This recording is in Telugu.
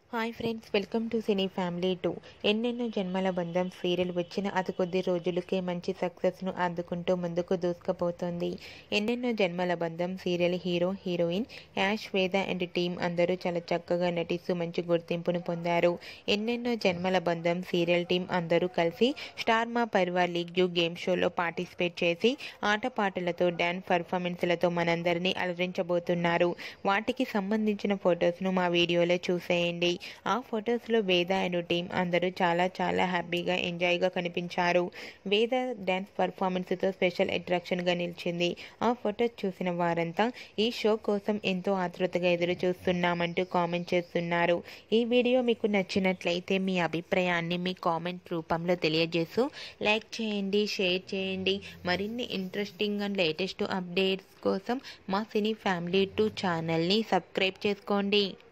hi friends welcome to cine family two ఎన్నెన్నో జన్మల బంధం సీరియల్ వచ్చిన అతి కొద్ది రోజులకే మంచి సక్సెస్ను అందుకుంటూ ముందుకు దూసుకుపోతుంది ఎన్నెన్నో జన్మల బంధం serial hero heroine Yash Veda and team అందరూ చాలా చక్కగా నటిస్తూ మంచి గుర్తింపును పొందారు ఎన్నెన్నో జన్మల బంధం సీరియల్ టీం అందరూ కలిసి స్టార్ మా పరివార్ లీగ్ యూ గేమ్ షోలో పార్టిసిపేట్ చేసి ఆటపాటలతో డ్యాన్స్ పర్ఫార్మెన్స్లతో మనందరినీ అలరించబోతున్నారు వాటికి సంబంధించిన ఫొటోస్ను మా వీడియోలో చూసేయండి ఆ ఫొటోస్లో వేద అండ్ టీం అందరూ చాలా చాలా హ్యాపీగా ఎంజాయ్గా కనిపించారు వేద డ్యాన్స్ పర్ఫార్మెన్స్తో స్పెషల్ అట్రాక్షన్గా నిలిచింది ఆ ఫొటోస్ చూసిన వారంతా ఈ షో కోసం ఎంతో ఆతృతగా ఎదురు చూస్తున్నామంటూ కామెంట్ చేస్తున్నారు ఈ వీడియో మీకు నచ్చినట్లయితే మీ అభిప్రాయాన్ని మీ కామెంట్ రూపంలో తెలియజేస్తూ లైక్ చేయండి షేర్ చేయండి మరిన్ని ఇంట్రెస్టింగ్ అండ్ లేటెస్ట్ అప్డేట్స్ కోసం మా సినీ ఫ్యామిలీ టూ ఛానల్ని సబ్స్క్రైబ్ చేసుకోండి